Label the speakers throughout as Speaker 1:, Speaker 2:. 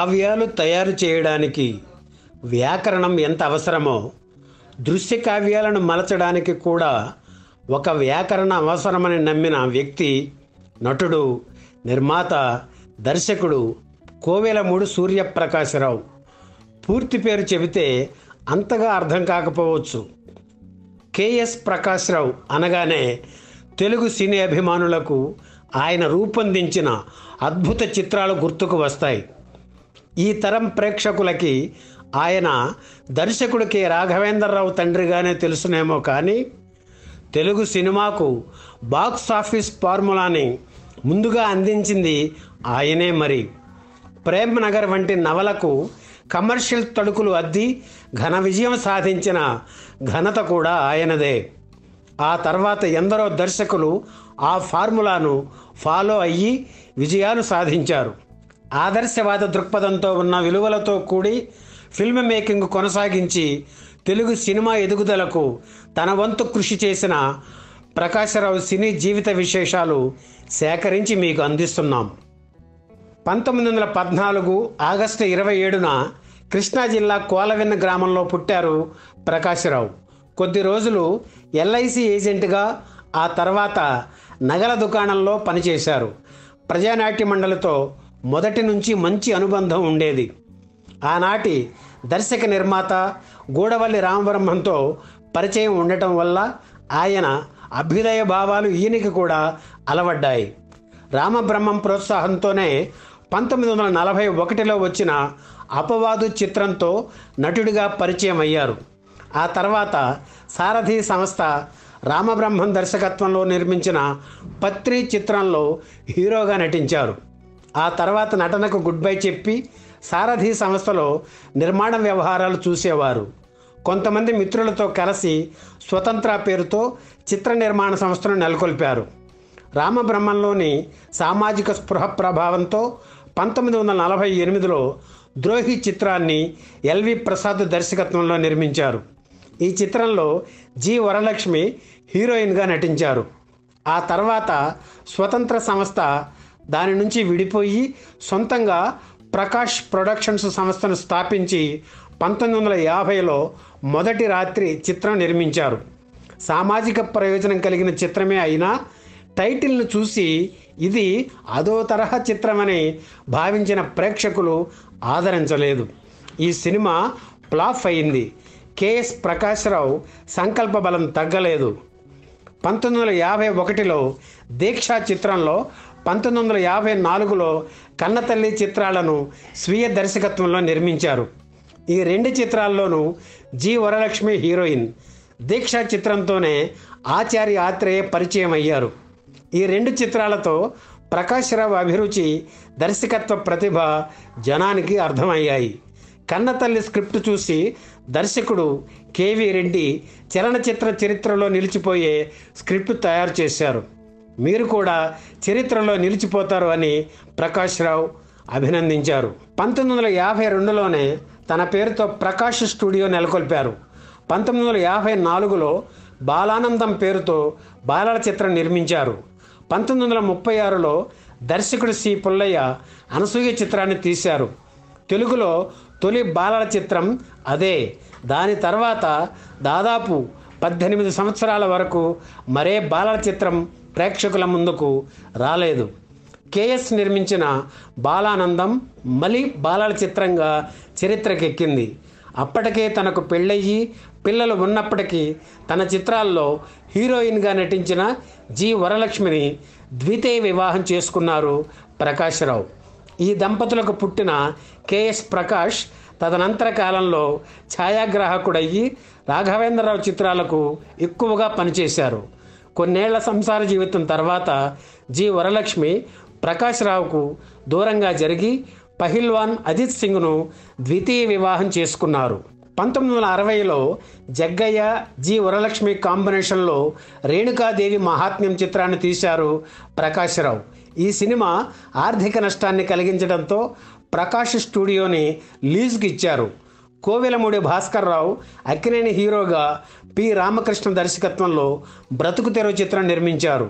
Speaker 1: కావ్యాలు తయారు చేయడానికి వ్యాకరణం ఎంత అవసరమో దృశ్య కావ్యాలను మలచడానికి కూడా ఒక వ్యాకరణ అవసరమని నమ్మిన వ్యక్తి నటుడు నిర్మాత దర్శకుడు కోవెలమూడు సూర్యప్రకాశరావు పూర్తి పేరు చెబితే అంతగా అర్థం కాకపోవచ్చు కేఎస్ ప్రకాశ్రావు అనగానే తెలుగు సినీ అభిమానులకు ఆయన రూపొందించిన అద్భుత చిత్రాలు గుర్తుకు వస్తాయి ఈ తరం ప్రేక్షకులకి ఆయన దర్శకుడు కె రాఘవేంద్రరావు తండ్రిగానే తెలుసునేమో కానీ తెలుగు సినిమాకు బాక్స్ ఆఫీస్ ఫార్ములాని ముందుగా అందించింది ఆయనే మరి ప్రేమ్ నగర్ వంటి నవలకు కమర్షియల్ తడుకులు అద్ది ఘన విజయం సాధించిన ఘనత కూడా ఆయనదే ఆ తర్వాత ఎందరో దర్శకులు ఆ ఫార్ములాను ఫాలో అయ్యి విజయాలు సాధించారు ఆదర్శవాద దృక్పథంతో ఉన్న విలువలతో కూడి ఫిల్మ్ మేకింగ్ కొనసాగించి తెలుగు సినిమా ఎదుగుదలకు తన వంతు కృషి చేసిన ప్రకాశరావు సినీ జీవిత విశేషాలు సేకరించి మీకు అందిస్తున్నాం పంతొమ్మిది వందల పద్నాలుగు ఆగస్టు ఇరవై ఏడున కృష్ణా జిల్లా కోలవెన్న గ్రామంలో పుట్టారు ప్రకాశరావు కొద్ది రోజులు ఎల్ఐసి ఏజెంట్గా ఆ తర్వాత నగల దుకాణంలో పనిచేశారు ప్రజానాట్య మండలితో మొదటి నుంచి మంచి అనుబంధం ఉండేది ఆనాటి దర్శక నిర్మాత గూడవల్లి రామబ్రహ్మంతో పరిచయం ఉండటం వల్ల ఆయన అభ్యుదయ భావాలు ఈయనకి కూడా అలవడ్డాయి రామబ్రహ్మం ప్రోత్సాహంతోనే పంతొమ్మిది వందల నలభై ఒకటిలో వచ్చిన అపవాదు చిత్రంతో నటుడిగా పరిచయం అయ్యారు ఆ తర్వాత సారథి సంస్థ రామబ్రహ్మం దర్శకత్వంలో నిర్మించిన పత్రి చిత్రంలో హీరోగా నటించారు ఆ తర్వాత నటనకు గుడ్ బై చెప్పి సారథి సంస్థలో నిర్మాణ వ్యవహారాలు చూసేవారు కొంతమంది మిత్రులతో కలిసి స్వతంత్ర పేరుతో చిత్ర నిర్మాణ సంస్థను నెలకొల్పారు రామబ్రహ్మంలోని సామాజిక స్పృహ ప్రభావంతో పంతొమ్మిది వందల నలభై ఎనిమిదిలో ద్రోహి చిత్రాన్ని ఎల్వి ప్రసాద్ దర్శకత్వంలో నిర్మించారు ఈ చిత్రంలో జి వరలక్ష్మి హీరోయిన్గా నటించారు ఆ తర్వాత స్వతంత్ర సంస్థ దాని నుంచి విడిపోయి సొంతంగా ప్రకాష్ ప్రొడక్షన్స్ సంస్థను స్థాపించి పంతొమ్మిది వందల యాభైలో మొదటి రాత్రి చిత్రం నిర్మించారు సామాజిక ప్రయోజనం కలిగిన చిత్రమే అయినా టైటిల్ను చూసి ఇది అదో తరహా చిత్రమని భావించిన ప్రేక్షకులు ఆదరించలేదు ఈ సినిమా ఫ్లాప్ అయింది కెఎస్ ప్రకాశ్రావు సంకల్ప బలం తగ్గలేదు పంతొమ్మిది వందల యాభై ఒకటిలో దీక్షా చిత్రంలో పంతొమ్మిది వందల యాభై నాలుగులో కన్నతల్లి చిత్రాలను స్వీయ దర్శకత్వంలో నిర్మించారు ఈ రెండు చిత్రాల్లోనూ జి వరలక్ష్మి హీరోయిన్ దీక్షా చిత్రంతోనే ఆచార్య ఆత్రేయ పరిచయం అయ్యారు ఈ రెండు చిత్రాలతో ప్రకాశ్రావు అభిరుచి దర్శకత్వ ప్రతిభ జనానికి అర్థమయ్యాయి కన్నతల్లి స్క్రిప్ట్ చూసి దర్శకుడు కేవి రెడ్డి చలనచిత్ర చరిత్రలో నిలిచిపోయే స్క్రిప్ట్ తయారు చేశారు మీరు కూడా చరిత్రలో నిలిచిపోతారు అని ప్రకాష్ రావు అభినందించారు పంతొమ్మిది వందల యాభై రెండులోనే తన పేరుతో ప్రకాష్ స్టూడియో నెలకొల్పారు పంతొమ్మిది వందల యాభై నాలుగులో బాలానందం పేరుతో బాలల చిత్రం నిర్మించారు పంతొమ్మిది వందల ముప్పై ఆరులో దర్శకుడు సి పుల్లయ్య అనసూయ చిత్రాన్ని తీశారు తెలుగులో తొలి బాలల చిత్రం అదే దాని తర్వాత దాదాపు పద్దెనిమిది సంవత్సరాల వరకు మరే బాలల చిత్రం ప్రేక్షకుల ముందుకు రాలేదు కేఎస్ నిర్మించిన బాలానందం మలి బాలల చిత్రంగా చరిత్రకెక్కింది అప్పటికే తనకు పెళ్ళయ్యి పిల్లలు ఉన్నప్పటికీ తన చిత్రాల్లో హీరోయిన్గా నటించిన జి వరలక్ష్మిని ద్వితీయ వివాహం చేసుకున్నారు ప్రకాశ్రావు ఈ దంపతులకు పుట్టిన కెఎస్ ప్రకాష్ తదనంతర కాలంలో ఛాయాగ్రాహకుడయ్యి రాఘవేంద్రరావు చిత్రాలకు ఎక్కువగా పనిచేశారు కొన్నేళ్ల సంసార జీవితం తర్వాత జి వరలక్ష్మి ప్రకాష్ రావుకు దూరంగా జరిగి పహిల్వాన్ అజిత్ సింగ్ను ద్వితీయ వివాహం చేసుకున్నారు పంతొమ్మిది వందల అరవైలో జగ్గయ్య జి వరలక్ష్మి కాంబినేషన్లో రేణుకాదేవి మహాత్మ్యం చిత్రాన్ని తీశారు ప్రకాశ్రావు ఈ సినిమా ఆర్థిక నష్టాన్ని కలిగించడంతో ప్రకాష్ స్టూడియోని లీజుకి ఇచ్చారు కోవెలమూడి భాస్కర్ రావు అక్కినేని హీరోగా పి రామకృష్ణ దర్శకత్వంలో బ్రతుకు తెరువు చిత్రం నిర్మించారు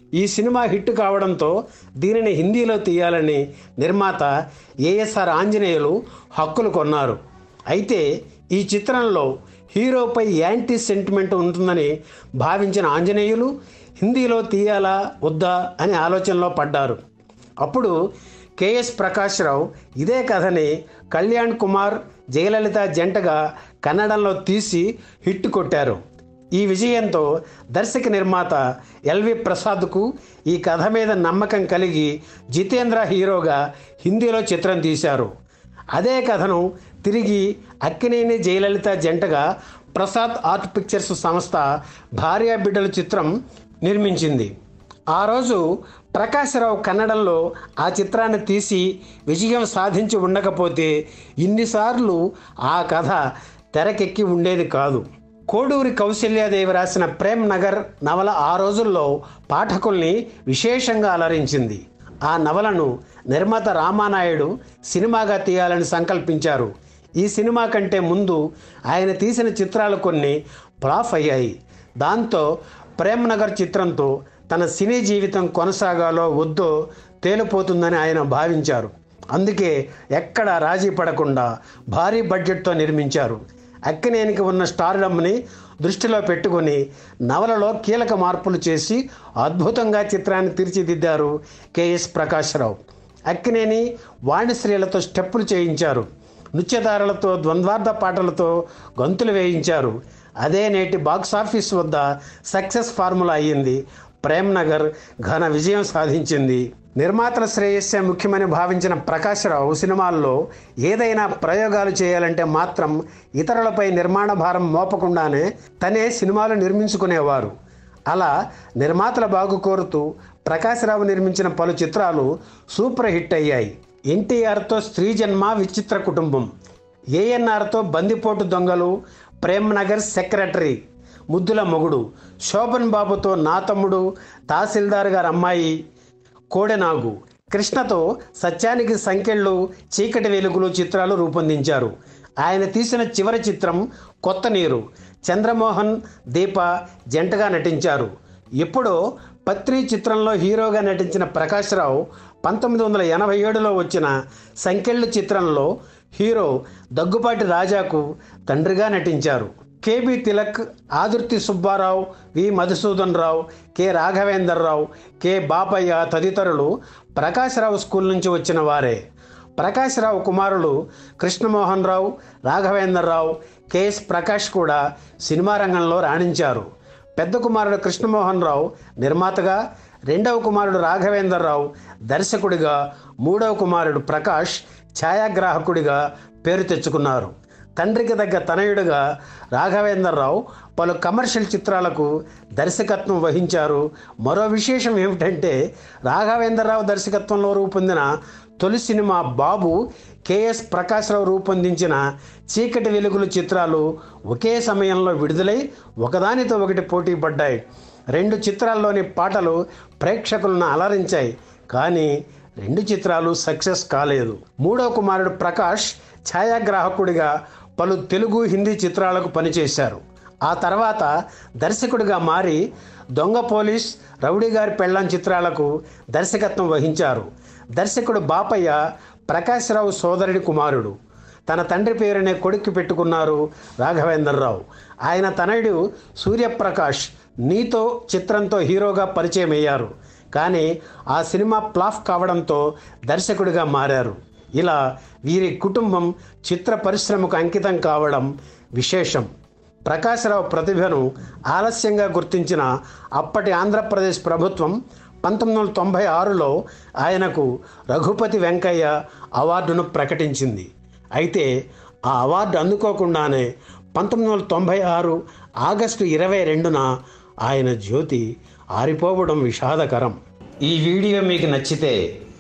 Speaker 1: ఈ సినిమా హిట్ కావడంతో దీనిని హిందీలో తీయాలని నిర్మాత ఏఎస్ఆర్ ఆంజనేయులు హక్కులు కొన్నారు అయితే ఈ చిత్రంలో హీరోపై యాంటీ సెంటిమెంట్ ఉంటుందని భావించిన ఆంజనేయులు హిందీలో తీయాలా వద్దా అని ఆలోచనలో పడ్డారు అప్పుడు కేఎస్ ప్రకాశ్రావు ఇదే కథని కళ్యాణ్ కుమార్ జయలలిత జంటగా కన్నడంలో తీసి హిట్ కొట్టారు ఈ విజయంతో దర్శక నిర్మాత ఎల్వి ప్రసాద్కు ఈ కథ మీద నమ్మకం కలిగి జితేంద్ర హీరోగా హిందీలో చిత్రం తీశారు అదే కథను తిరిగి అక్కినేని జయలలిత జంటగా ప్రసాద్ ఆర్ట్ పిక్చర్స్ సంస్థ భార్యా బిడ్డల చిత్రం నిర్మించింది ఆ రోజు ప్రకాశ్రావు కన్నడంలో ఆ చిత్రాన్ని తీసి విజయం సాధించి ఉండకపోతే ఇన్నిసార్లు ఆ కథ తెరకెక్కి ఉండేది కాదు కోడూరి కౌశల్యాదేవి రాసిన ప్రేమ్ నగర్ నవల ఆ రోజుల్లో పాఠకుల్ని విశేషంగా అలరించింది ఆ నవలను నిర్మాత రామానాయుడు సినిమాగా తీయాలని సంకల్పించారు ఈ సినిమా కంటే ముందు ఆయన తీసిన చిత్రాలు కొన్ని ఫ్లాప్ అయ్యాయి దాంతో ప్రేమ్ నగర్ చిత్రంతో తన సినీ జీవితం కొనసాగాలో వద్దో తేలిపోతుందని ఆయన భావించారు అందుకే ఎక్కడ రాజీ పడకుండా భారీ బడ్జెట్తో నిర్మించారు అక్కినేనికి ఉన్న స్టార్డమ్ని దృష్టిలో పెట్టుకుని నవలలో కీలక మార్పులు చేసి అద్భుతంగా చిత్రాన్ని తీర్చిదిద్దారు కెఎస్ ప్రకాశ్రావు అక్కినేని వాణిశ్రీలతో స్టెప్పులు చేయించారు నృత్యధారలతో ద్వంద్వార్థ పాటలతో గంతులు వేయించారు అదే నేటి బాక్సాఫీస్ వద్ద సక్సెస్ ఫార్ములా అయ్యింది ప్రేమ్ నగర్ ఘన విజయం సాధించింది నిర్మాతల శ్రేయస్సే ముఖ్యమని భావించిన ప్రకాశ్రావు సినిమాల్లో ఏదైనా ప్రయోగాలు చేయాలంటే మాత్రం ఇతరులపై నిర్మాణ భారం మోపకుండానే తనే సినిమాలు నిర్మించుకునేవారు అలా నిర్మాతల బాగు కోరుతూ ప్రకాశ్రావు నిర్మించిన పలు చిత్రాలు సూపర్ హిట్ అయ్యాయి ఎన్టీఆర్తో స్త్రీ జన్మ విచిత్ర కుటుంబం ఏఎన్ఆర్తో బందిపోటు దొంగలు ప్రేమ్ నగర్ సెక్రటరీ ముద్దుల మొగుడు శోభన్ బాబుతో నా తమ్ముడు తహసీల్దార్ గారి అమ్మాయి కోడెనాగు కృష్ణతో సత్యానికి సంకెళ్ళు చీకటి వెలుగులు చిత్రాలు రూపొందించారు ఆయన తీసిన చివరి చిత్రం కొత్త నీరు చంద్రమోహన్ దీప జంటగా నటించారు ఎప్పుడో పత్రి చిత్రంలో హీరోగా నటించిన ప్రకాశ్రావు పంతొమ్మిది వందల ఎనభై ఏడులో వచ్చిన సంకెళ్ళు చిత్రంలో హీరో దగ్గుపాటి రాజాకు తండ్రిగా నటించారు KB Tilak Adurthi Subba Rao V Madhusudan Rao K Raghavendra Rao K Bapaiah తదితరులు ప్రకాశ్రావు స్కూల్ నుంచి వచ్చిన వారే ప్రకాశ్రావు కుమారులు కృష్ణమోహన్ రావు రాఘవేందర్రావు కెఎస్ ప్రకాష్ కూడా సినిమా రంగంలో రాణించారు పెద్ద కుమారుడు కృష్ణమోహన్ రావు నిర్మాతగా రెండవ కుమారుడు రాఘవేందర్రావు దర్శకుడిగా మూడవ కుమారుడు ప్రకాష్ ఛాయాగ్రాహకుడిగా పేరు తెచ్చుకున్నారు తండ్రికి తగ్గ తనయుడిగా రాఘవేందర్రావు పలు కమర్షియల్ చిత్రాలకు దర్శకత్వం వహించారు మరో విశేషం ఏమిటంటే రాఘవేంద్రరావు దర్శకత్వంలో రూపొందిన తొలి సినిమా బాబు కెఎస్ ప్రకాశ్రావు రూపొందించిన చీకటి వెలుగులు చిత్రాలు ఒకే సమయంలో విడుదలై ఒకదానితో ఒకటి పోటీ పడ్డాయి రెండు చిత్రాల్లోని పాటలు ప్రేక్షకులను అలరించాయి కానీ రెండు చిత్రాలు సక్సెస్ కాలేదు మూడో కుమారుడు ప్రకాష్ ఛాయాగ్రాహకుడిగా పలు తెలుగు హిందీ చిత్రాలకు పనిచేశారు ఆ తర్వాత దర్శకుడిగా మారి దొంగ పోలీస్ రౌడీ గారి పెళ్ళం చిత్రాలకు దర్శకత్వం వహించారు దర్శకుడు బాపయ్య ప్రకాశ్రావు సోదరుడి కుమారుడు తన తండ్రి పేరునే కొడుక్కి పెట్టుకున్నారు రాఘవేంద్రరావు ఆయన తనయుడు సూర్యప్రకాష్ నీతో చిత్రంతో హీరోగా పరిచయం అయ్యారు కానీ ఆ సినిమా ప్లాఫ్ కావడంతో దర్శకుడిగా మారారు ఇలా వీరి కుటుంబం చిత్ర పరిశ్రమకు అంకితం కావడం విశేషం ప్రకాశ్రావు ప్రతిభను ఆలస్యంగా గుర్తించిన అప్పటి ఆంధ్రప్రదేశ్ ప్రభుత్వం పంతొమ్మిది వందల తొంభై ఆరులో ఆయనకు రఘుపతి వెంకయ్య అవార్డును ప్రకటించింది అయితే ఆ అవార్డు అందుకోకుండానే పంతొమ్మిది వందల తొంభై ఆరు ఆగస్టు ఇరవై రెండున ఆయన జ్యోతి ఆరిపోవడం విషాదకరం ఈ వీడియో మీకు నచ్చితే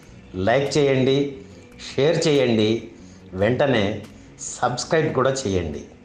Speaker 1: లైక్ చేయండి షేర్ చేయండి వెంటనే సబ్స్క్రైబ్ కూడా చేయండి